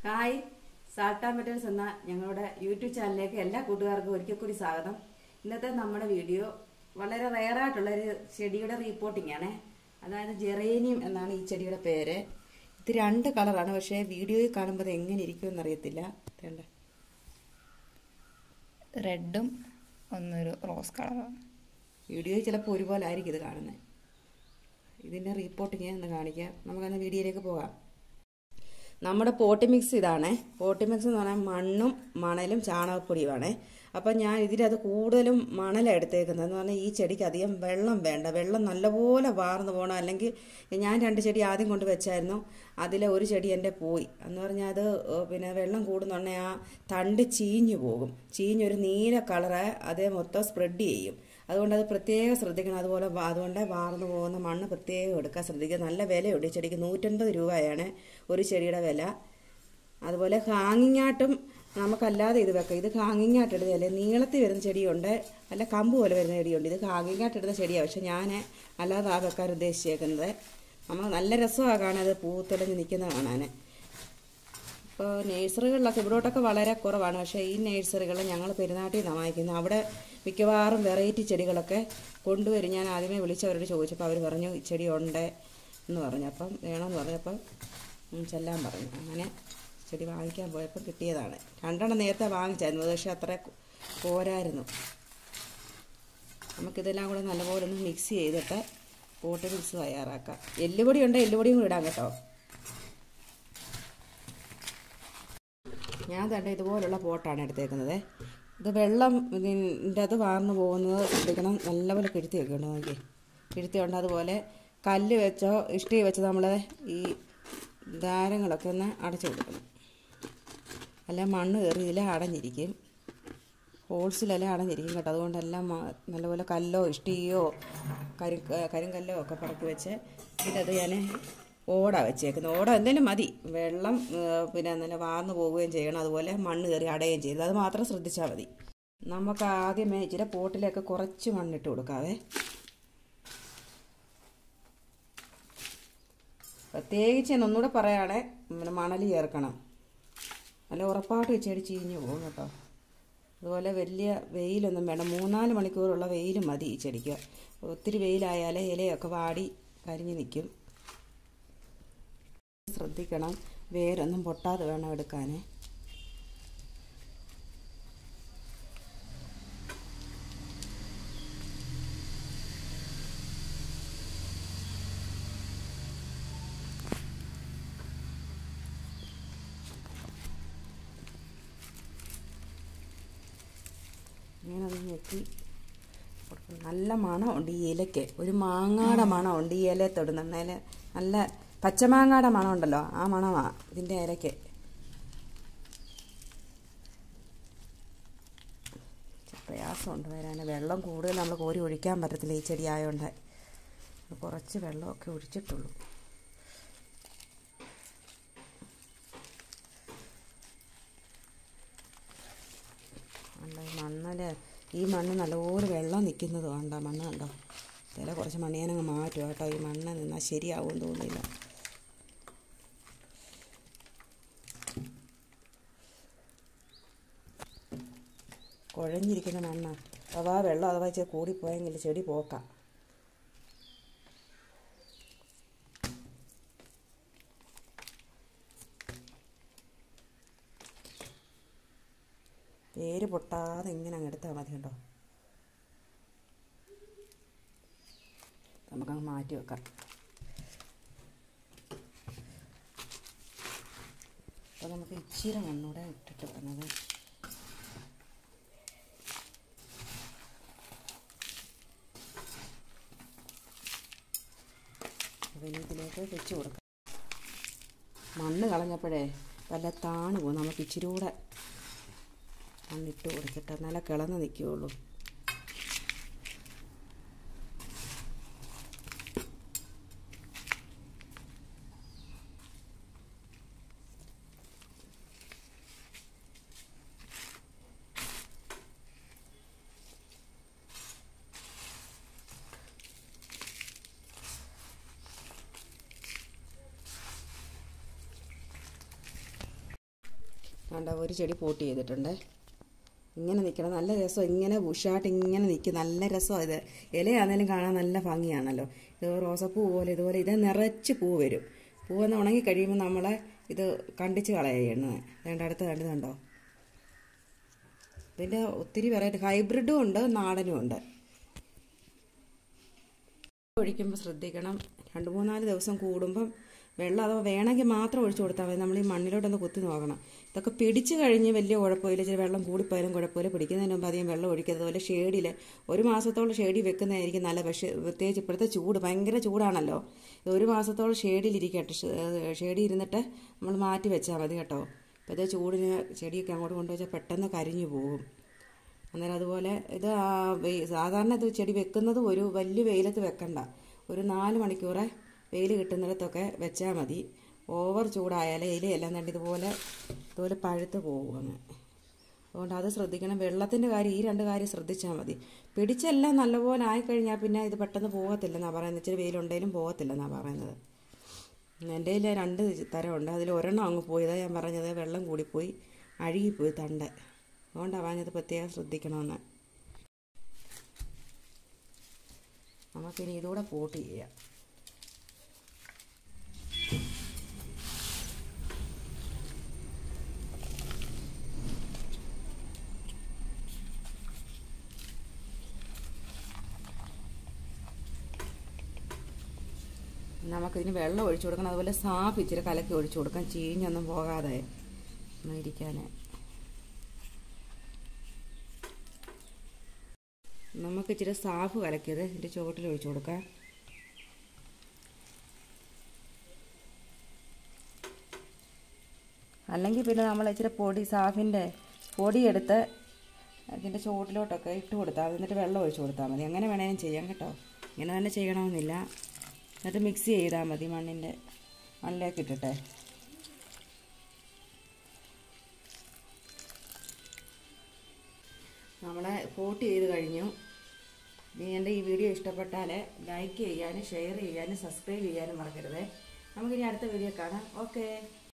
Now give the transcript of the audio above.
Hi Salta metals എന്ന ഞങ്ങളുടെ YouTube ചാനലിലേക്ക് എല്ലാ കൂട്ടുകാർക്കും ഒരിക്കൽ കൂടി സ്വാഗതം ഇന്നത്തെ നമ്മുടെ വീഡിയോ വളരെ റെയറായിട്ടുള്ള ഒരു ചെടിയുടെ റീപ്പോർട്ടിംഗ് ആണ് അതായത് ജെറേനിയം എന്നാണ് ഈ ചെടിയുടെ പേര് ഇത് രണ്ട് കളറാണ് പക്ഷേ വീഡിയോയിൽ കാണുമ്പോൾ ഇത് എങ്ങനെ ഇരിക്കുമെന്ന് അറിയത്തില്ല വേണ്ട റെഡും ഒന്നൊരു റോസ് കളറാണ് വീഡിയോയിൽ ചിലപ്പോൾ ഒരുപോലെ ആയിരിക്കും ഇത് കാണുന്നത് ഇതിൻ്റെ റീപ്പോർട്ടിങ് ഒന്ന് കാണിക്കാം നമുക്കന്ന് വീഡിയോയിലേക്ക് പോകാം നമ്മുടെ പോട്ടി മിക്സ് ഇതാണ് പോട്ടി മിക്സ് എന്ന് പറഞ്ഞാൽ മണ്ണും മണലും ചാണകപ്പൊടിയുമാണ് അപ്പം ഞാൻ ഇതിനകത്ത് കൂടുതലും മണലാണ് എടുത്തേക്കുന്നത് എന്ന് പറഞ്ഞാൽ ഈ ചെടിക്ക് അധികം വെള്ളം വേണ്ട വെള്ളം നല്ലപോലെ വാർന്നു പോകണം അല്ലെങ്കിൽ ഞാൻ രണ്ട് ചെടി ആദ്യം കൊണ്ട് വെച്ചായിരുന്നു അതിലെ ഒരു ചെടി എൻ്റെ പോയി എന്ന് പറഞ്ഞാൽ അത് പിന്നെ വെള്ളം കൂടുന്നുണ്ടെങ്കിൽ ആ തണ്ട് ചീഞ്ഞു പോകും ചീഞ്ഞൊരു നീല കളറ് അതേ മൊത്തം സ്പ്രെഡ് ചെയ്യും അതുകൊണ്ട് അത് പ്രത്യേകം ശ്രദ്ധിക്കണം അതുപോലെ വാ- അതുകൊണ്ട് വാർന്നു പോകുന്ന മണ്ണ് പ്രത്യേകം എടുക്കാൻ ശ്രദ്ധിക്കുക നല്ല വിലയുണ്ട് ഈ ചെടിക്ക് നൂറ്റൻപത് രൂപയാണ് ഒരു ചെടിയുടെ വില അതുപോലെ ഹാങ്ങിങ്ങാട്ടും നമുക്കല്ലാതെ ഇത് വെക്കാം ഇത് ഹാങ്ങിങ്ങായിട്ട് ഇടുന്നതല്ലേ നീളത്തിൽ വരുന്ന ചെടിയുണ്ട് അല്ല കമ്പ് പോലെ വരുന്ന ചെടിയുണ്ട് ഇത് ഹാങ്ങിങ്ങായിട്ട് ഇടുന്ന ചെടിയാണ് പക്ഷെ ഞാൻ അല്ലാതെ ആ വെക്കാൻ ഉദ്ദേശിച്ചേക്കുന്നത് നമ്മൾ നല്ല രസമാണ് കാണാൻ അത് പൂത്തെളിഞ്ഞ് നിൽക്കുന്നത് കാണാൻ ഇപ്പോൾ നേഴ്സറികളിലൊക്കെ ഇവിടോട്ടൊക്കെ വളരെ കുറവാണ് പക്ഷേ ഈ നേഴ്സറികൾ ഞങ്ങൾ പെരുന്നാട്ടിൽ നിന്നാണ് വാങ്ങിക്കുന്നത് അവിടെ മിക്കവാറും വെറൈറ്റി ചെടികളൊക്കെ കൊണ്ടുവരും ഞാൻ ആദ്യമേ വിളിച്ചവരോട് ചോദിച്ചപ്പോൾ അവർ പറഞ്ഞു ഈ ചെടി ഉണ്ട് എന്ന് പറഞ്ഞു അപ്പം വേണമെന്ന് പറഞ്ഞപ്പം ഉം, ചെല്ലാൻ പറഞ്ഞു അങ്ങനെ ചെടി വാങ്ങിക്കാൻ പോയപ്പോൾ കിട്ടിയതാണ് രണ്ടെണ്ണം നേരത്തെ വാങ്ങിച്ചായിരുന്നു പക്ഷേ അത്ര പോരായിരുന്നു നമുക്കിതെല്ലാം കൂടെ നല്ലപോലെ ഒന്ന് മിക്സ് ചെയ്തിട്ട് പോട്ട് മിക്സ് തയ്യാറാക്കാം എല്ലുപൊടി ഉണ്ട് എല്ലുപൊടിയും കൂടെ ഇടാം കേട്ടോ ഞാൻ തന്നെ ഇതുപോലുള്ള പോട്ടാണ് എടുത്തേക്കുന്നത് ഇത് വെള്ളം ഇതിൻ്റെ അത് വാർന്നു പോകുന്നത് ശ്രദ്ധിക്കണം നല്ലപോലെ കിഴുത്തി വെക്കണം നോക്കി കിഴുത്തി ഉണ്ട് അതുപോലെ കല്ല് വെച്ചോ ഇഷ്ടി വെച്ചോ നമ്മൾ ഈ ദാരങ്ങളൊക്കെ ഒന്ന് അടച്ചു കൊടുക്കണം അല്ല മണ്ണ് കയറി ഇതിൽ അടഞ്ഞിരിക്കും ഹോൾസിലെല്ലാം അടഞ്ഞിരിക്കും കേട്ടോ അതുകൊണ്ടെല്ലാം മ- നല്ലപോലെ കല്ലോ ഇഷ്ടിയോ കരി കരിങ്കല്ലോ ഒക്കെ പറക്കി വെച്ച് ഇതിനകത്ത് ഞാൻ ഓട വെച്ചേക്കുന്നത് ഓട എന്തെങ്കിലും മതി വെള്ളം ഏ, പിന്നെ നല്ല വാർന്നു പോവുകയും ചെയ്യണം അതുപോലെ മണ്ണ് കയറി അടയുകയും ചെയ്യരുത് അത് മാത്രം ശ്രദ്ധിച്ചാൽ മതി നമുക്ക് ആദ്യമേ ഇച്ചിരി പോട്ടിലേക്ക് കുറച്ച് മണ്ണിട്ട് കൊടുക്കാവേ പ്രത്യേകിച്ച് ഞാൻ ഒന്നുകൂടെ പറയുകയാണെ പിന്നെ മണൽ ചേർക്കണം നല്ല ഉറപ്പായിട്ട് ഈ ചെടി ചീഞ്ഞു പോകും കേട്ടോ അതുപോലെ വലിയ വെയിലൊന്നും വേണ്ട മൂന്നാല് മണിക്കൂറുള്ള വെയിൽ മതി ഈ ചെടിക്ക് ഒത്തിരി വെയിലായാലേ ഇലയൊക്കെ വാടി കരിഞ്ഞു നിൽക്കും ശ്രദ്ധിക്കണം വേരൊന്നും പൊട്ടാതെ വേണം എടുക്കാൻ ഇങ്ങനെ അത് ഞെക്കി കൊടുക്കണം. നല്ല മണമുണ്ട് ഈ ഇലയ്ക്ക് ഒരു മാങ്ങാടെ മണമുണ്ട് ഈ ഇല തൊടുന്ന ഇല നല്ല പച്ചമാങ്ങാടെ മണമുണ്ടല്ലോ ആ മണമാണ് ഇതിൻ്റെ ഇലയ്ക്ക് ഇച്ചിരി പ്രയാസമുണ്ട് വരാൻ വെള്ളം കൂടുതൽ നമ്മൾ കോരി ഒഴിക്കാൻ പറ്റത്തില്ല ഈ ചെടി ആയതുകൊണ്ട് കുറച്ച് വെള്ളമൊക്കെ ഒഴിച്ചിട്ടുള്ളൂ അല്ല ഈ മണ്ണില് ഈ മണ്ണ് നല്ലപോലെ വെള്ളം നിൽക്കുന്നത് വേണ്ട മണ്ണ് കണ്ടോ ചില കുറച്ച് മണ്ണ് ഞാനങ്ങ് മാറ്റും കേട്ടോ ഈ മണ്ണ് നിന്നാൽ ശരിയാവും തോന്നില്ല കുഴഞ്ഞിരിക്കുന്ന മണ്ണ് അഥവാ വെള്ളം അഥവാ ഇച്ചിരി കൂടിപ്പോയെങ്കിൽ ചെടി പോക്കാം വേര് പൊട്ടാതെ ഇങ്ങനെ അങ്ങ് എടുത്താൽ മതി കേട്ടോ നമുക്കങ്ങ് മാറ്റി വെക്കാം അപ്പോൾ നമുക്ക് ഇച്ചിരി മണ്ണൂടെ ഇട്ടിട്ട് വന്നത് അപ്പോൾ ഇനി ഇതിലേക്ക് വെച്ച് കൊടുക്കാം മണ്ണ് കളഞ്ഞപ്പോഴേ വല്ല താണ് പോകും നമുക്ക് ഇച്ചിരി കൂടെ മണ്ണിട്ട് കൊടുത്തിട്ട് എന്നാലേ കിളന്ന് നിൽക്കുകയുള്ളൂ കണ്ട ഒരു ചെടി പോട്ട് ചെയ്തിട്ടുണ്ട് ഇങ്ങനെ നിൽക്കണം നല്ല രസം ഇങ്ങനെ ബുഷായിട്ട് ഇങ്ങനെ നിൽക്കും നല്ല രസമാണ് ഇത് ഇലയാണെങ്കിലും കാണാൻ നല്ല ഭംഗിയാണല്ലോ ഇത് റോസപ്പൂ പോലെ ഇതുപോലെ ഇത് നിറച്ച് പൂ വരും പൂവെന്ന് ഉണങ്ങി കഴിയുമ്പോൾ നമ്മളെ ഇത് കണ്ടിച്ച് കളയുന്നത് വേണ്ട അടുത്ത് കണ്ടത് കണ്ടോ ഇതിൻ്റെ ഒത്തിരി വെറൈറ്റി ഹൈബ്രിഡും ഉണ്ട് നാടനും ഉണ്ട് ഒഴിക്കുമ്പോൾ ശ്രദ്ധിക്കണം രണ്ട് മൂന്നാല് ദിവസം കൂടുമ്പം വെള്ളം അഥവാ വേണമെങ്കിൽ മാത്രം ഒഴിച്ചു കൊടുത്താൽ മതി നമ്മൾ ഈ മണ്ണിലോട്ടൊന്ന് കുത്തി നോക്കണം ഇതൊക്കെ പിടിച്ചു കഴിഞ്ഞ് വലിയ കുഴപ്പമില്ല ഇച്ചിരി വെള്ളം കൂടിപ്പോയാലും കുഴപ്പമില്ല പിടിക്കുന്നതിന് മുമ്പ് അധികം വെള്ളം ഒഴിക്കരുത് അതുപോലെ ഷേഡിൽ ഒരു മാസത്തോളം ഷേഡി വെക്കുന്നതായിരിക്കും നല്ല പക്ഷേ പ്രത്യേകിച്ച് ഇപ്പോഴത്തെ ചൂട് ഭയങ്കര ചൂടാണല്ലോ ഇത് ഒരു മാസത്തോളം ഷേഡിലിരിക്കട്ടെ ഷേഡി ഇരുന്നിട്ട് നമ്മൾ മാറ്റി വെച്ചാൽ മതി കേട്ടോ ഇപ്പോഴത്തെ ചൂടിന് ചെടിയൊക്കെ അങ്ങോട്ട് കൊണ്ടുവച്ചാൽ പെട്ടെന്ന് കരിഞ്ഞു പോകും അന്നേരം അതുപോലെ ഇത് ആ വെയി- സാധാരണ ഇത് ചെടി വെക്കുന്നത് ഒരു വലിയ വെയിലത്ത് വെക്കണ്ട ഒരു നാല് മണിക്കൂറെ വെയിൽ കിട്ടുന്നിടത്തൊക്കെ വെച്ചാൽ മതി ഓവർ ചൂടായാലേ ഇലയെല്ലാം കണ്ട് ഇതുപോലെ ഇതുപോലെ പഴുത്ത് പോകും അങ്ങ് അതുകൊണ്ട് അത് ശ്രദ്ധിക്കണം വെള്ളത്തിൻ്റെ കാര്യം ഈ രണ്ട് കാര്യം ശ്രദ്ധിച്ചാൽ മതി പിടിച്ചെല്ലാം നല്ലപോലെ ആയിക്കഴിഞ്ഞാൽ പിന്നെ ഇത് പെട്ടെന്ന് പോകത്തില്ലെന്നാണ് പറയുന്നത് ഇച്ചിരി വെയിലുണ്ടെങ്കിലും പോകത്തില്ലെന്നാണ് പറയുന്നത് എൻ്റെ കയ്യിൽ രണ്ട് തരമുണ്ട് അതിൽ ഒരെണ്ണം അങ്ങ് പോയി ഇതാ ഞാൻ പറഞ്ഞത് വെള്ളം കൂടിപ്പോയി അഴുകിപ്പോയി തണ്ട് അതുകൊണ്ടാണ് പറഞ്ഞത് പ്രത്യേകം ശ്രദ്ധിക്കണമെന്ന് നമുക്കിനി ഇതുകൂടെ പോട്ട് ചെയ്യാം നമുക്കിതിന് വെള്ളം ഒഴിച്ചു കൊടുക്കണം അതുപോലെ സാഫ് ഇച്ചിരി കലക്കി ഒഴിച്ചു കൊടുക്കാം ചീഞ്ഞൊന്നും പോകാതെ ഒന്ന് ഇരിക്കാൻ നമുക്ക് ഇച്ചിരി സാഫ് കലക്കിയത് ഇതിൻ്റെ ചുവട്ടിൽ ഒഴിച്ചു കൊടുക്കാം അല്ലെങ്കിൽ പിന്നെ നമ്മൾ ഇച്ചിരി പൊടി സാഫിൻ്റെ പൊടിയെടുത്ത് അതിൻ്റെ ചുവട്ടിലോട്ടൊക്കെ ഇട്ട് കൊടുത്താൽ മതി എന്നിട്ട് വെള്ളം ഒഴിച്ചു കൊടുത്താൽ മതി അങ്ങനെ വേണേലും ചെയ്യാം കേട്ടോ ഇങ്ങനെ തന്നെ ചെയ്യണമെന്നില്ല എന്നിട്ട് മിക്സ് ചെയ്താൽ മതി മണ്ണിൻ്റെ മണ്ണിലേക്ക് ഇട്ടിട്ടെ നമ്മളെ പോട്ട് ചെയ്ത് കഴിഞ്ഞു ഇനി എൻ്റെ ഈ വീഡിയോ ഇഷ്ടപ്പെട്ടാൽ ലൈക്ക് ചെയ്യാനും ഷെയർ ചെയ്യാനും സബ്സ്ക്രൈബ് ചെയ്യാനും മറക്കരുത് നമുക്കിനി അടുത്ത വീഡിയോ കാണാം ഓക്കേ